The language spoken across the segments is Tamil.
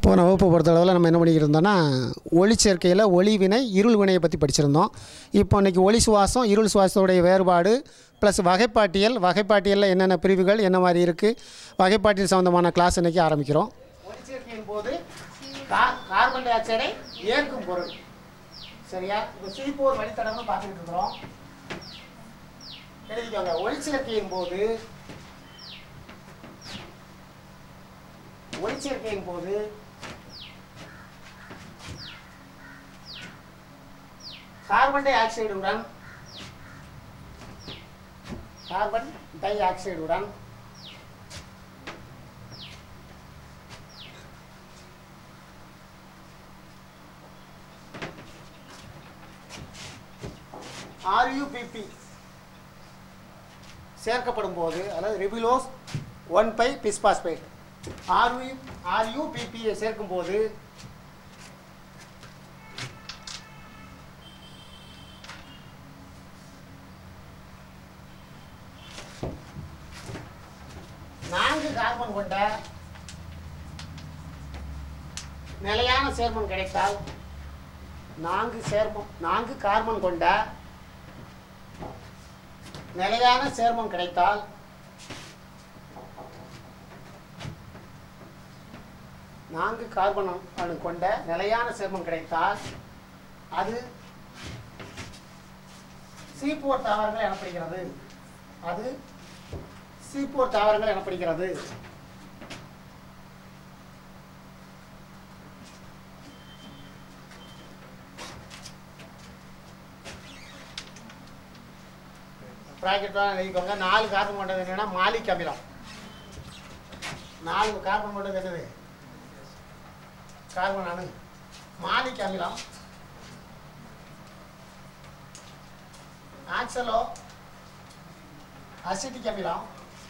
போன வகுப்பு பொறுத்தளவில் நம்ம என்ன பண்ணிக்கிட்டு இருந்தோம்னா ஒளிச்சேர்க்கையில் ஒளி வினை இருள் வினையை பற்றி படிச்சிருந்தோம் இப்போ இன்றைக்கி ஒளி சுவாசம் இருள் சுவாசத்தோடைய வேறுபாடு ப்ளஸ் வகைப்பாட்டியல் வகைப்பாட்டியலில் என்னென்ன பிரிவுகள் என்ன மாதிரி இருக்குது வகைப்பாட்டியல் சம்மந்தமான கிளாஸ் இன்றைக்கி ஆரம்பிக்கிறோம் ஒளிச்சேர்க்கையின் போது கார்பன் டை ஆக்சைடை ஏற்கும் பொருள் சரியா இப்போ சிரிப்போர் வழித்தடம்னு பார்த்துக்கிட்டு இருக்கிறோம் எழுதிக்கோங்க ஒளிச்சேர்க்கையின் போது ஒளிச்சேர்க்கையின் போது கார்பன் டை ஆக்சைடுடன் கார்பன் டை ஆக்சைடுடன் ஆர்யூபிபி சேர்க்கப்படும் போது அதாவது ribulose one five bisphosphate RU ஆர்யூபிபியை சேர்க்கும் போது நான்கு கார்பன் கொண்ட நிலையான சேர்மம் கிடைத்தால் நான்கு சேர்மம் நான்கு கார்பன் கொண்ட நிலையான சேர்மம் கிடைத்தால் நான்கு கார்பன் அணு கொண்ட நிலையான சேர்மம் கிடைத்தால் அது சீப்போர் தாவரங்கள் எனப்படுகிறது அது சீப்போர் தாவரங்கள் எனப்படுகிறது ப்ராக்கெட்டாக எழுதிக்கோங்க நாலு கார்பன் கொண்டது என்னன்னா மாலிக் அமிலம் நாலு கார்பன் கொண்டது என்னது கார்பன் அணு மாலிக் அமிலம் ஆக்சலோ அசிட்டிக் அமிலம்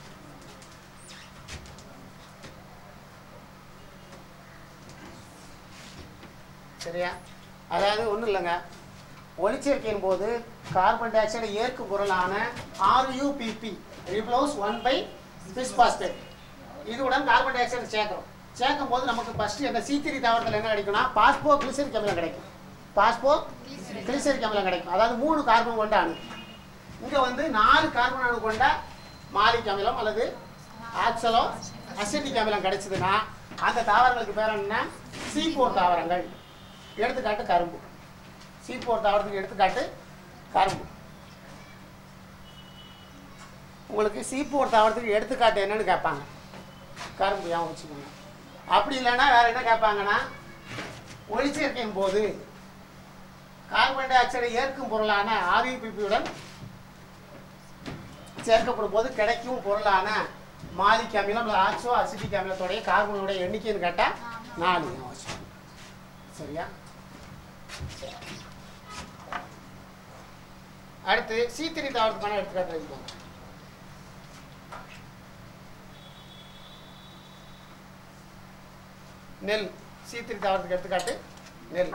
சரியா அதாவது ஒன்றும் இல்லைங்க ஒளிச்சேர்க்கையின் போது கார்பன் டை ஆக்சைடு ஏற்கும் பொருளான RUBP ribulose one five bisphosphate இதுவுடன் கார்பன் டை ஆக்சைடு சேர்க்கிறோம் சேர்க்கும் போது நமக்கு ஃபஸ்ட்டு என்ன சீத்திரி தாவரத்தில் என்ன கிடைக்கும்னா பாஸ்போ கிளிசரிக் அமிலம் கிடைக்கும் பாஸ்போ கிளிசரிக் அமிலம் கிடைக்கும் அதாவது மூணு கார்பன் கொண்ட அணு இங்கே வந்து நாலு கார்பன் அணு கொண்ட மாலிக் அமிலம் அல்லது ஆக்சலோ அசிட்டிக் அமிலம் கிடைச்சதுன்னா அந்த தாவரங்களுக்கு பேர் என்ன சீப்போர் தாவரங்கள் எடுத்துக்காட்டு கரும்பு சீப்போர் தாவரத்துக்கு எடுத்துக்காட்டு கரும்பு உங்களுக்கு சீப்போர் தாவரத்துக்கு எடுத்துக்காட்டு என்னன்னு கேட்பாங்க கரும்பு ஏன் வச்சுக்கோங்க அப்படி இல்லைன்னா வேற என்ன கேட்பாங்கன்னா ஒளிச்சேர்க்கையின் போது கார்பன் டை ஆக்சைடை ஏற்கும் பொருளான ஆர்யூபிபியுடன் சேர்க்கப்படும் போது கிடைக்கும் பொருளான மாலிக் அமிலம் அல்லது ஆக்சோ அசிட்டிக் அமிலத்தோடைய கார்பனுடைய எண்ணிக்கைன்னு கேட்டால் நாலு அவசியம் சரியா அடுத்து சீத்திரி தாவரத்துக்கான எடுத்துக்காட்டு எழுதிக்கோங்க நெல் சீத்திரி தாவரத்துக்கு எடுத்துக்காட்டு நெல்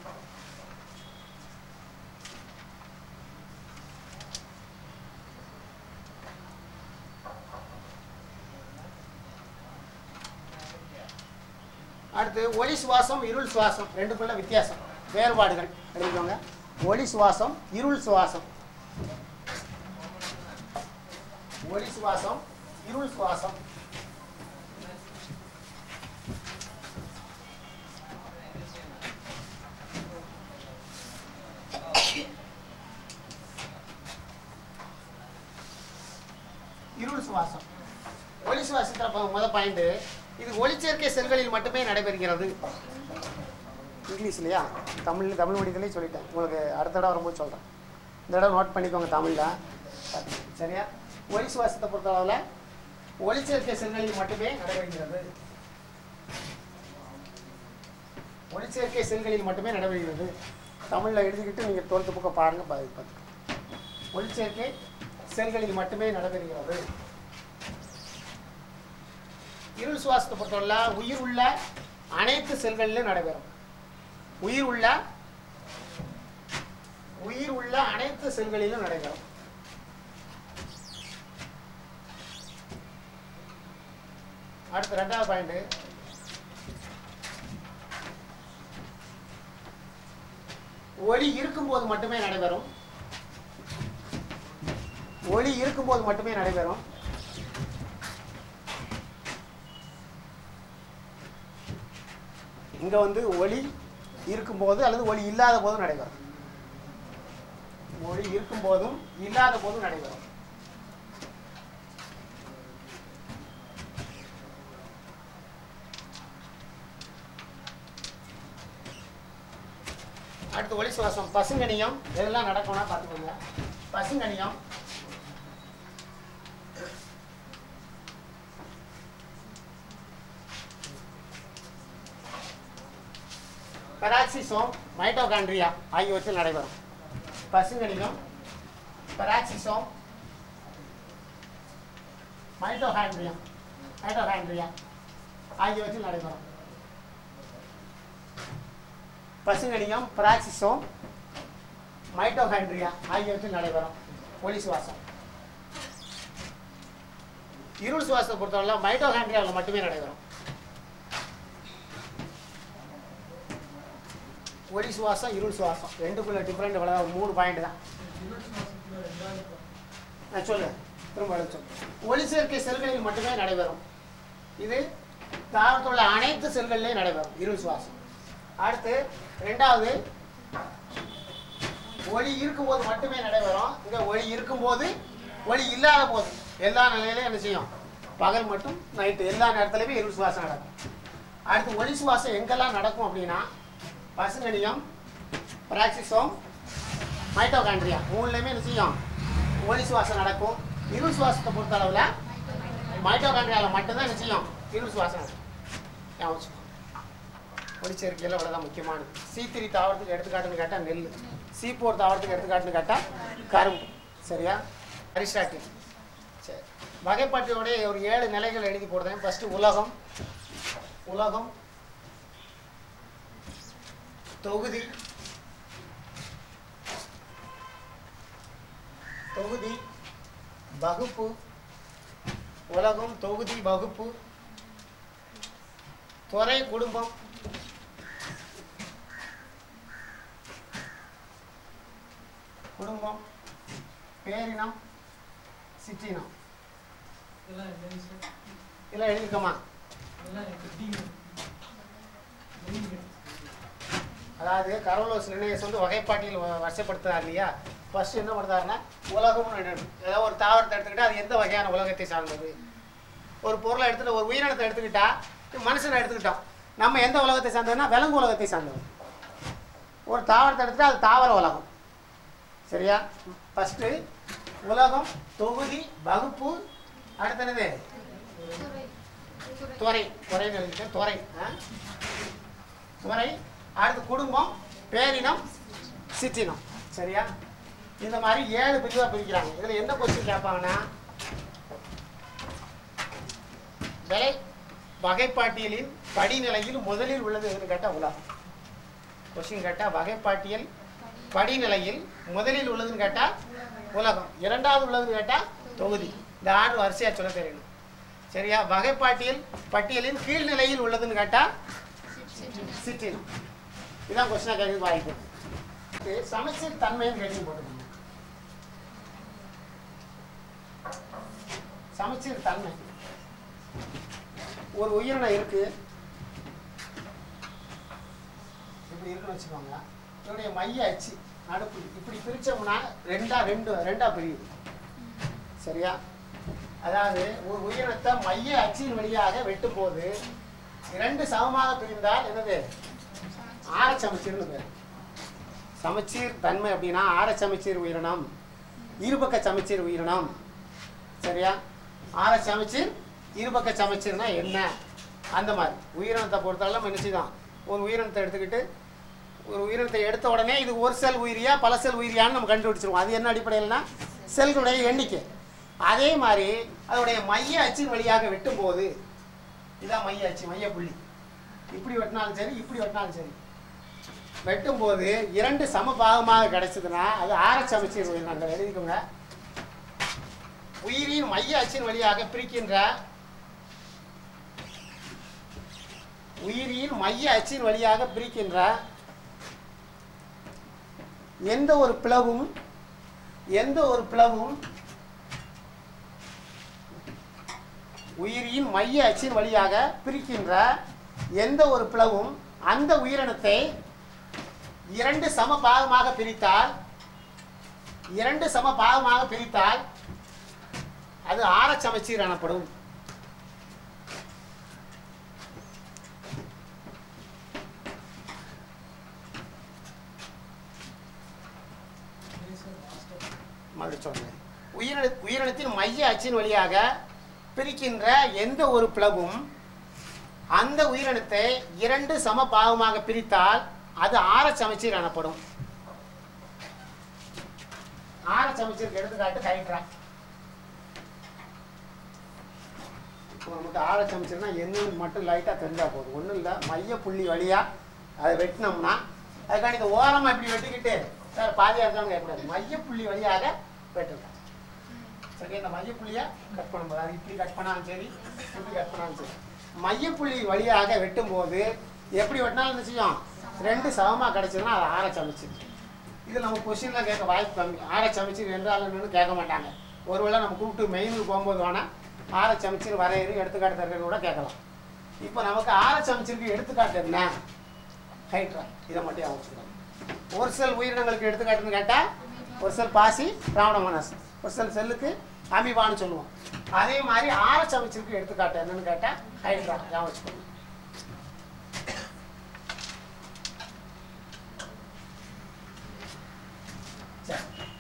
அடுத்து ஒளி சுவாசம் இருள் சுவாசம் ரெண்டுக்குள்ள வித்தியாசம் வேறுபாடுகள் எழுதிக்கோங்க ஒளி சுவாசம் இருள் சுவாசம் ஒளி சுவாசம் இருள் சுவாசம் இருள் சுவாசம் ஒளி சுவாசத்தில் முத பாயிண்ட் இது ஒளிச்சேர்க்கை செல்களில் மட்டுமே நடைபெறுகிறது இங்கிலீஷ்லையா தமிழ் தமிழ் மீடியத்திலே சொல்லிட்டேன் உங்களுக்கு அடுத்த தடவை வரும்போது சொல்கிறேன் இந்த தடவை நோட் பண்ணிக்கோங்க தமிழில் சரியா ஒளி சுவாசத்தை பொறுத்தளவில் ஒளிச்சேர்க்கை செல்களில் மட்டுமே நடைபெறுகிறது ஒளிச்சேர்க்கை செல்களில் மட்டுமே நடைபெறுகிறது தமிழில் எழுதிக்கிட்டு நீங்கள் டுவெல்த்து புக்கை பாருங்கள் பாதி பார்த்து ஒளிச்சேர்க்கை செல்களில் மட்டுமே நடைபெறுகிறது இருள் சுவாசத்தை பொறுத்தவரை உயிர் உள்ள அனைத்து செல்களிலும் நடைபெறும் உயிர் உள்ள உயிர் உள்ள அனைத்து செல்களிலும் நடைபெறும் அடுத்து ரெண்டாவது பாயிண்ட் ஒளி இருக்கும்போது மட்டுமே நடைபெறும் ஒளி இருக்கும்போது மட்டுமே நடைபெறும் இங்க வந்து ஒளி இருக்கும்போது அல்லது ஒளி இல்லாத போதும் நடைபெறும் ஒளி இருக்கும்போதும் இல்லாத போதும் நடைபெறும் அடுத்து ஒளி சுவாசம் பசுங்கனியம் இதெல்லாம் நடக்கும்னா பார்த்துக்கோங்க பசுங்கனியம் பெராக்சிசோம் மைட்டோகாண்ட்ரியா ஆகியவற்றில் நடைபெறும் பசுங்கனியம் பெராக்சிசோம் மைட்டோகாண்ட்ரியம் மைட்டோகாண்ட்ரியா ஆகியவற்றில் நடைபெறும் பசுங்கனியம் பிராக்சிசோம் மைட்டோகாண்ட்ரியா ஆகியவற்றில் நடைபெறும் ஒளி சுவாசம் இருள் சுவாசத்தை பொறுத்தவரை மைட்டோகாண்ட்ரியாவில் மட்டுமே நடைபெறும் ஒளி சுவாசம் இருள் சுவாசம் ரெண்டுக்குள்ள டிஃப்ரெண்ட் இவ்வளோ மூணு பாயிண்ட் தான் நான் சொல்லு திரும்ப எழுத சொல்லு ஒளி சேர்க்கை செல்களில் மட்டுமே நடைபெறும் இது தாவரத்தில் உள்ள அனைத்து செல்கள்லையும் நடைபெறும் இருள் சுவாசம் அடுத்து ரெண்டாவது ஒளி இருக்கும்போது மட்டுமே நடைபெறும் இங்க ஒளி இருக்கும்போது ஒளி இல்லாத போது எல்லா நிலையிலையும் என்ன செய்யும் பகல் மட்டும் நைட்டு எல்லா நேரத்துலையுமே இருள் சுவாசம் நடக்கும் அடுத்து ஒளி சுவாசம் எங்கெல்லாம் நடக்கும் அப்படின்னா பசுங்கனியம் பிராக்சிசோம் மைட்டோகாண்ட்ரியா மூணுலையுமே என்ன செய்யும் ஒளி சுவாசம் நடக்கும் இருள் சுவாசத்தை பொறுத்த அளவில் மைட்டோகாண்ட்ரியாவில் மட்டும்தான் என்ன செய்யும் இருள் சுவாசம் நடக்கும் ஞாபகம் வச்சுக்கோ. ஒளிச்சேர்க்கையில் அவ்வளோதான் முக்கியமானது சி த்ரீ தாவரத்துக்கு எடுத்துக்காட்டுன்னு கேட்டால் நெல் சி ஃபோர் தாவரத்துக்கு எடுத்துக்காட்டுன்னு கேட்டால் கரும்பு சரியா அரிஸ்டாட்டில் சரி வகைப்பாட்டியோடைய ஒரு ஏழு நிலைகள் எழுதி போடுறேன் ஃபஸ்ட்டு உலகம் உலகம் தொகுதி தொகுதி வகுப்பு உலகம் தொகுதி வகுப்பு துறை குடும்பம் குடும்பம் பேரினம் சிற்றினம் இதெல்லாம் என்னன்னு சார்? இதெல்லாம் எழுதிக்கமா இதெல்லாம் எனக்கு தெரியுங்க. தெரியுங்க. அதாவது கரோலோஸ் நிர்ணயஸ் வந்து வகைப்பாட்டியில் வ- வரிசைப்படுத்துறார் இல்லையா ஃபர்ஸ்ட் என்ன பண்ணுறாருன்னா உலகம்னு எடு- ஏதாவது ஒரு தாவரத்தை எடுத்துக்கிட்டா அது எந்த வகையான உலகத்தை சார்ந்தது ஒரு பொருளை எடுத்துட்டு ஒரு உயிரினத்தை எடுத்துக்கிட்டா மனுஷனை எடுத்துக்கிட்டோம் நம்ம எந்த உலகத்தை சார்ந்ததுன்னா விலங்கு உலகத்தை சார்ந்தது ஒரு தாவரத்தை எடுத்துட்டா அது தாவர உலகம் சரியா ஃபஸ்ட்டு உலகம் தொகுதி வகுப்பு அடுத்தது துறை துறைன்னு எழுதிட்டேன் துறை ஆ? துறை அடுத்து குடும்பம் பேரினம் சிற்றினம் சரியா இந்த மாதிரி ஏழு பிரிவாக பிரிக்கிறாங்க இதில் எந்த கொஸ்டின் கேட்பாங்கன்னா விலை வகைப்பாட்டியலின் படிநிலையில் முதலில் உள்ளது எதுன்னு கேட்டால் உலகம் கொஸ்டின் கேட்டால் வகைப்பாட்டியல் படிநிலையில் முதலில் உள்ளதுன்னு கேட்டால் உலகம் இரண்டாவது உள்ளதுன்னு கேட்டால் தொகுதி இந்த ஆண்டு வரிசையாக சொல்ல தெரியணும் சரியா வகைப்பாட்டியல் பட்டியலின் கீழ்நிலையில் உள்ளதுன்னு கேட்டால் சிற்றினம் இதான் கொஸ்டினாக கேட்க வாய்ப்பு இது சமச்சீர் தன்மையும் கேள்வி போட்டுக்கோங்க சமச்சீர் தன்மை ஒரு உயிரினம் இருக்கு இப்படி இருக்குன்னு வச்சுக்கோங்க இதனுடைய மைய அச்சு நடுப்பு இப்படி பிரிச்சோம்னா ரெண்டா ரெண்டு ரெண்டா பிரியுது சரியா அதாவது ஒரு உயிரினத்தை மைய அச்சின் வழியாக வெட்டும் போது இரண்டு சமமாக பிரிந்தால் என்னது ஆரச்சமச்சீர்னு பேர் சமச்சீர் தன்மை அப்படின்னா ஆரச்சமச்சீர் உயிரினம் இருபக்க சமச்சீர் உயிரினம் சரியா ஆர சமச்சீர் இருபக்க சமச்சீர்னா என்ன அந்த மாதிரி உயிரினத்தை பொறுத்தவரை நம்ம என்ன செய்யலாம் ஒரு உயிரினத்தை எடுத்துக்கிட்டு ஒரு உயிரினத்தை எடுத்த உடனே இது ஒரு செல் உயிரியா பல செல் உயிரியான்னு நம்ம கண்டுபிடிச்சிருவோம் அது என்ன அடிப்படையில்னா செல்களுடைய எண்ணிக்கை அதே மாதிரி அதோடைய மைய அச்சின் வழியாக வெட்டும்போது இதான் மைய அச்சு மைய புள்ளி இப்படி வெட்டினாலும் சரி இப்படி வெட்டினாலும் சரி வெட்டும்போது இரண்டு சம பாகமாக கிடைச்சதுன்னா அது ஆர சமச்சீர் உயிரினங்கள் எழுதிக்கோங்க உயிரின் மைய அச்சின் வழியாக பிரிக்கின்ற உயிரின் மைய அச்சின் வழியாக பிரிக்கின்ற எந்த ஒரு பிளவும் எந்த ஒரு பிளவும் உயிரியின் மைய அச்சின் வழியாக பிரிக்கின்ற எந்த ஒரு பிளவும் அந்த உயிரினத்தை இரண்டு சம பாகமாக பிரித்தால் இரண்டு சம பாகமாக பிரித்தால் அது ஆரச்சமச்சீர் எனப்படும் மறுபடியும் சொல்றேன் உயிரின உயிரினத்தின் மைய அச்சின் வழியாக பிரிக்கின்ற எந்த ஒரு பிளவும் அந்த உயிரினத்தை இரண்டு சம பாகமாக பிரித்தால் அது ஆரச்சமச்சீர் எனப்படும் ஆரச்சமச்சீருக்கு எடுத்துக்காட்டு கைட்ரா இப்போ நமக்கு ஆரச்சமச்சீர்னா என்னன்னு மட்டும் லைட்டாக தெரிஞ்சா போதும் ஒன்றும் இல்லை மைய புள்ளி வழியாக அதை வெட்டினோம்னா அதுக்காண்டி இந்த ஓரமாக இப்படி வெட்டிக்கிட்டு சார் பாதியாக இருக்கான்னு கேட்கக்கூடாது மைய புள்ளி வழியாக வெட்டுங்க சரி இந்த மையப்புள்ளியை கட் பண்ணும்போது அது இப்படி கட் பண்ணாலும் சரி இப்படி கட் பண்ணாலும் சரி மையப்புள்ளி வழியாக வெட்டும்போது எப்படி வெட்டினாலும் என்ன செய்யும் ரெண்டு சமமாக கிடைச்சதுன்னா அது ஆற சமைச்சு இது நம்ம கொஸ்டினில் கேட்க வாய்ப்பு கம்மி ஆற சமைச்சு என்றால் என்னன்னு கேட்க மாட்டாங்க ஒருவேளை நம்ம கூப்பிட்டு மெயினுக்கு போகும்போது வேணால் ஆற சமைச்சு வரையறு எடுத்துக்காட்டு தருகிறது கூட கேட்கலாம் இப்போ நமக்கு ஆற சமைச்சிருக்கு எடுத்துக்காட்டு என்ன ஹைட்ரா இதை மட்டும் யோசிச்சுக்கலாம் ஒரு செல் உயிரினங்களுக்கு எடுத்துக்காட்டுன்னு கேட்டால் ஒரு செல் பாசி ராவணமனஸ் ஒரு செல் செல்லுக்கு அமிபான்னு சொல்லுவோம் அதே மாதிரி ஆரச் அமைச்சிருக்கு எடுத்துக்காட்டு என்னன்னு கேட்டால் ஹைட்ரா ஞாபகம் வச்சுக்கோங்க சரி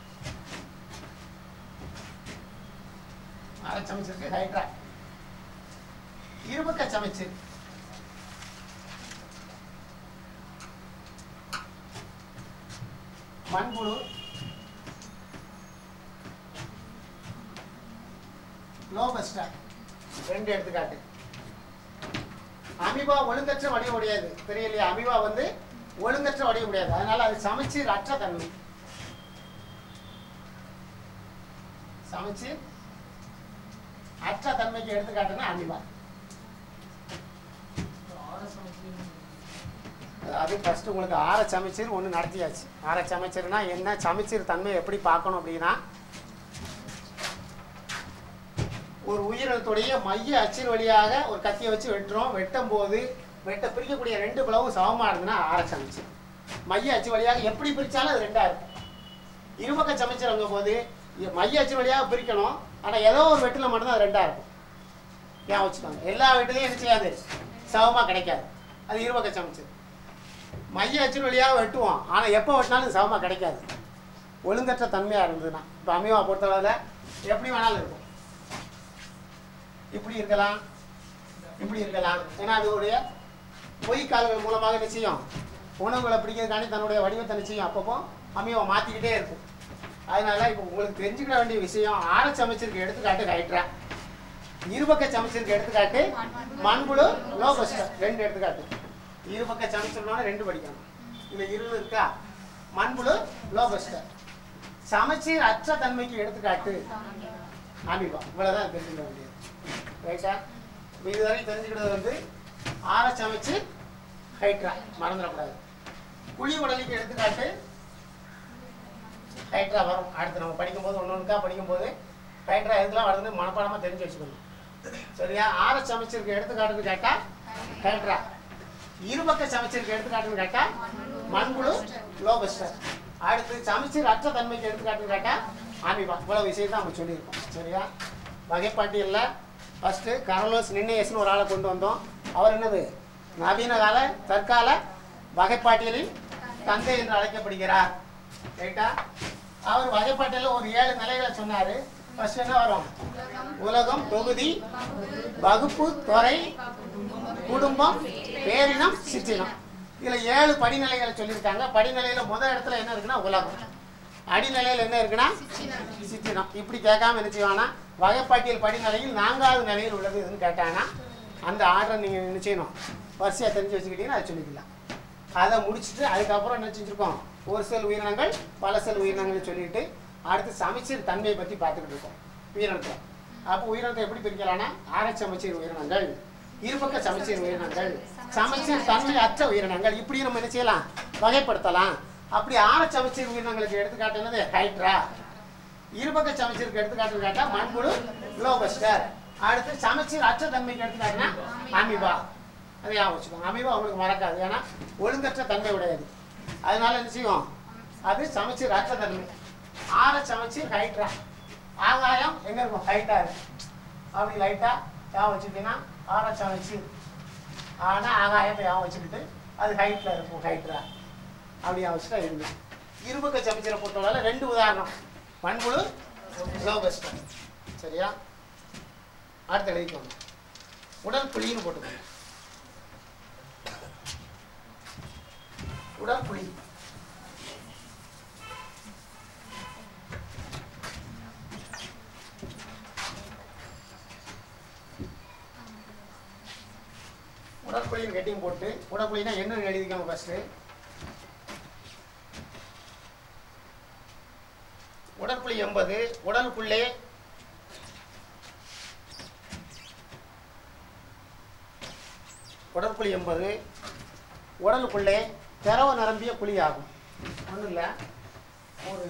ஆரச் அமைச்சிருக்கு ஹைட்ரா இருபக்க சமைச்சு மண்புழு லோபஸ்டா ரெண்டு எடுத்துக்காட்டு அமிபா ஒழுங்கற்ற வடிவ உடையது தெரியலையா அமிபா வந்து ஒழுங்கற்ற வடிவ உடையது அதனால அது சமச்சீர் அற்ற தன்மை சமச்சீர் அற்ற தன்மைக்கு எடுத்துக்காட்டுன்னா அமிபா அது ஃபர்ஸ்ட் உங்களுக்கு ஆற சமைச்சர் ஒன்று நடத்தியாச்சு ஆற சமைச்சர்னா என்ன சமைச்சர் தன்மையை எப்படி பார்க்கணும் அப்படின்னா ஒரு உயிரினத்துடைய மைய அச்சின் வழியாக ஒரு கத்தியை வச்சு வெட்டுறோம் வெட்டும் போது வெட்ட பிரிக்கக்கூடிய ரெண்டு பிளவும் சமமாக இருந்ததுன்னா ஆற சமைச்சர் மைய அச்சு வழியாக எப்படி பிரித்தாலும் அது ரெண்டாக இருக்கும் இருபக்க சமைச்சர் போது இ- மைய அச்சு வழியாக பிரிக்கணும் ஆனால் ஏதோ ஒரு வெட்டில் மட்டும்தான் அது ரெண்டாக இருக்கும் ஏன் வச்சுக்கோங்க எல்லா வெட்டிலையும் என்ன செய்யாது சமமாக கிடைக்காது அது இருபக்க சமைச்சர் மைய அச்சின் வழியாக வெட்டுவோம் ஆனால் எப்போ வெட்டினாலும் இது சமமாக கிடைக்காது ஒழுங்கற்ற தன்மையாக இருந்ததுன்னா இப்போ அமிவா பொறுத்தளவில் எப்படி வேணாலும் இருக்கும் இப்படி இருக்கலாம் இப்படி இருக்கலாம் ஏன்னா அதோடைய பொய் கால்கள் மூலமாக என்ன செய்யும் உணவுகளை பிடிக்கிறதுக்காண்டி தன்னுடைய வடிவத்தை என்ன செய்யும் அப்பப்போ அமிவா மாற்றிக்கிட்டே இருக்கும் அதனால இப்போ உங்களுக்கு தெரிஞ்சுக்கிட வேண்டிய விஷயம் ஆற சமைச்சிருக்கு எடுத்துக்காட்டு ஹைட்ரா இருபக்க சமைச்சிருக்கு எடுத்துக்காட்டு மண்புழு லோபஸ்டர் ரெண்டு எடுத்துக்காட்டு இருபக்க சமைச்சிருந்தோம்னா ரெண்டு படிக்கணும் இதுல இரு இருக்கா மண்புழு லோபஸ்டர் சமச்சீர் அற்ற தன்மைக்கு எடுத்துக்காட்டு அமிபா இவ்வளவுதான் தெரிஞ்சுக்க வேண்டியது ரைட்டா இப்போ இதுவரை தெரிஞ்சுக்கிறது வந்து ஆற சமைச்சு ஹைட்ரா மறந்துடக்கூடாது குழி உடலுக்கு எடுத்துக்காட்டு ஹைட்ரா வரும் அடுத்து நம்ம படிக்கும்போது ஒன்று ஒன்றுக்கா படிக்கும்போது ஹைட்ரா எதுக்கெல்லாம் வருதுன்னு மனப்பாடமாக தெரிஞ்சு வச்சுக்கணும் சரியா ஆற சமைச்சிருக்கு எடுத்துக்காட்டுன்னு கேட்டா ஹைட்ரா இருபக்க சமைச்சிருக்கு எடுத்துக்காட்டுன்னு கேட்டா மண்புழு லோபஸ்டர் அடுத்து சமைச்சீர் அற்ற தன்மைக்கு எடுத்துக்காட்டுன்னு கேட்டா ஆமிபா இவ்வளவு விஷயம் தான் நம்ம சொல்லியிருக்கோம் சரியா வகைப்பாட்டியல்ல ஃபர்ஸ்ட் கரலோஸ் நின்னையஸ்னு ஒரு ஆளை கொண்டு வந்தோம் அவர் என்னது நவீன கால தற்கால வகைப்பாட்டியலின் தந்தை என்று அழைக்கப்படுகிறார் ரைட்டா அவர் வகைப்பாட்டியலில் ஒரு ஏழு நிலைகளை சொன்னாரு ஃபர்ஸ்ட் என்ன வரும் உலகம் தொகுதி வகுப்பு துறை குடும்பம் பேரினம் சிற்றினம் இதுல ஏழு படிநிலைகளை சொல்லியிருக்காங்க படிநிலையில முதல் இடத்துல என்ன இருக்குன்னா உலகம் அடிநிலையில் என்ன இருக்குன்னா சிற்றினம் இப்படி கேட்காம என்ன செய்வானா வகைப்பாட்டியல் படிநிலையில் நான்காவது நிலையில் உள்ளது எதுன்னு கேட்டானா அந்த ஆர்டரை நீங்க என்ன செய்யணும் வரிசையா தெரிஞ்சு வச்சுக்கிட்டீங்கன்னா அதை சொல்லிக்கலாம் அதை முடிச்சுட்டு அதுக்கப்புறம் என்ன செஞ்சுருக்கோம் ஒரு செல் உயிரினங்கள் பல செல் உயிரினங்கள் சொல்லிட்டு அடுத்து சமச்சீர் தன்மையை பற்றி பார்த்துக்கிட்டு இருக்கோம் உயிரினத்தில் அப்போ உயிரினத்தை எப்படி பிரிக்கலாம்னா ஆராய்ச்சி சமச்சீர் உயிரினங்கள் இருபக்க சமச்சீர் உயிரினங்கள் சமச்சீர் தன்மை அற்ற உயிரினங்கள் இப்படி நம்ம என்ன செய்யலாம் வகைப்படுத்தலாம் அப்படி ஆற சமச்சீர் உயிரினங்களுக்கு எடுத்துக்காட்டு என்னது ஹைட்ரா இருபக்க சமச்சீருக்கு எடுத்துக்காட்டுன்னு கேட்டா மண்புழு குளோபஸ்டர் அடுத்து சமச்சீர் அற்ற தன்மைக்கு எடுத்துக்காட்டுனா அமீபா அதை ஞாபகம் வச்சுக்கோங்க அமீபா உங்களுக்கு மறக்காது ஏன்னா ஒழுங்கற்ற தன்மை உடையது அதனால என்ன செய்யும் அது சமச்சீர் அற்ற தன்மை ஆற சமச்சீர் ஹைட்ரா ஆகாயம் எங்க இருக்கும் ஹைட்டா இருக்கும் அப்படி லைட்டா ஞாபகம் வச்சுக்கிட்டீங்கன்னா ஆற சமச்சீர் ஆனா ஆகாயத்தை ஞாபகம் வச்சுக்கிட்டு அது ஹைட்ல இருக்கும் ஹைட்ரா அப்படி ஞாபகம் வச்சுட்டா இருந்து இருபக்க சமச்சீரை பொறுத்தவரை ரெண்டு உதாரணம் மண்புழு லோபஸ்டர் சரியா அடுத்து எழுதிக்கோங்க உடல் புலின்னு போட்டுக்கோங்க உடல் புலி உடற்புலின்னு கெட்டிங் போட்டு உடற்புலினா என்னன்னு எழுதிக்கோங்க ஃபர்ஸ்ட் உடற்புலி என்பது உடலுக்குள்ளே உடற்புலி என்பது உடலுக்குள்ளே திரவ நிரம்பிய புலி ஆகும் ஒன்றும் இல்லை ஒரு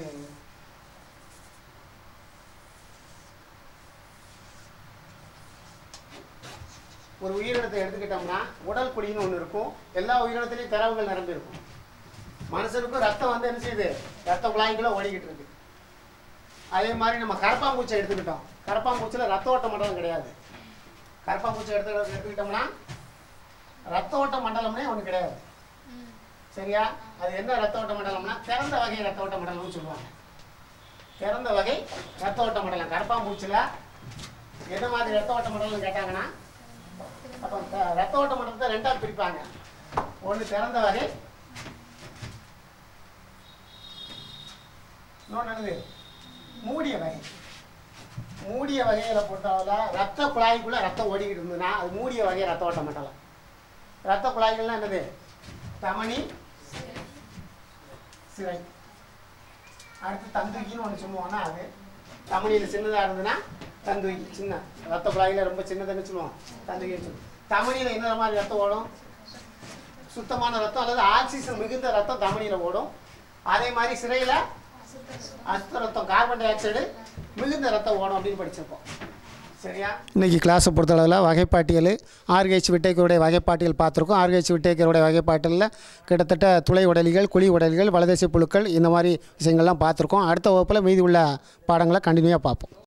ஒரு உயிரினத்தை எடுத்துக்கிட்டோம்னா உடல் புலின்னு ஒன்று இருக்கும் எல்லா உயிரினத்திலையும் திரவங்கள் நிரம்பி இருக்கும் மனுஷனுக்கும் ரத்தம் வந்து என்ன செய்யுது ரத்த குழாய்க்குள்ள ஓடிக்கிட்டு இருக்கு அதே மாதிரி நம்ம கரப்பாம்பூச்சை எடுத்துக்கிட்டோம் கரப்பாம்பூச்சியில் ரத்த ஓட்ட மண்டலம் கிடையாது கரப்பாம்பூச்சை எடுத்து எடுத்துக்கிட்டோம்னா ரத்த ஓட்ட மண்டலம்னே ஒன்று கிடையாது சரியா அது என்ன ரத்த ஓட்ட மண்டலம்னா திறந்த வகை ரத்த ஓட்ட மண்டலம்னு சொல்லுவாங்க திறந்த வகை ரத்த ஓட்ட மண்டலம் கரப்பாம்பூச்சியில் என்ன மாதிரி ரத்த ஓட்ட மண்டலம்னு கேட்டாங்கன்னா அப்போ த- ரத்த ஓட்ட மண்டலத்தை ரெண்டாக பிரிப்பாங்க ஒன்று திறந்த வகை இன்னொன்று என்னது மூடிய வகை மூடிய வகையில பொறுத்தவரை ரத்த குழாய்க்குள்ள ரத்தம் ஓடிக்கிட்டு இருந்ததுன்னா அது மூடிய வகை ரத்த ஓட்ட மண்டலம் ரத்த குழாய்கள்னா என்னது தமனி சிறை அடுத்து தந்துகின்னு ஒன்று சொல்லுவோம்னா அது தமனியில் சின்னதாக இருந்ததுன்னா தந்துகி சின்ன ரத்த குழாயில் ரொம்ப சின்னதுன்னு சொல்லுவோம் தந்துகின்னு சொல்லுவோம் தமனியில் என்ன மாதிரி ரத்தம் ஓடும் சுத்தமான ரத்தம் அல்லது ஆக்சிஜன் மிகுந்த ரத்தம் தமனியில் ஓடும் அதே மாதிரி சிறையில் அசுத்த ரத்தம் கார்பன் டை ஆக்சைடு மிகுந்த ரத்தம் ஓடும் அப்படின்னு படிச்சிருப்போம் சரியா இன்னைக்கு கிளாஸை பொறுத்தளவில் வகைப்பாட்டியல் ஆர்கேச் விட்டைக்கருடைய வகைப்பாட்டியல் பார்த்துருக்கோம் ஆர்கேச் விட்டைக்கருடைய வகைப்பாட்டியலில் கிட்டத்தட்ட துளை உடலிகள் குழி உடலிகள் வலதேச புழுக்கள் இந்த மாதிரி விஷயங்கள்லாம் பார்த்துருக்கோம் அடுத்த வகுப்பில் மீதி உள்ள பாடங்களை கண்டினியூவாக பார்ப்போம்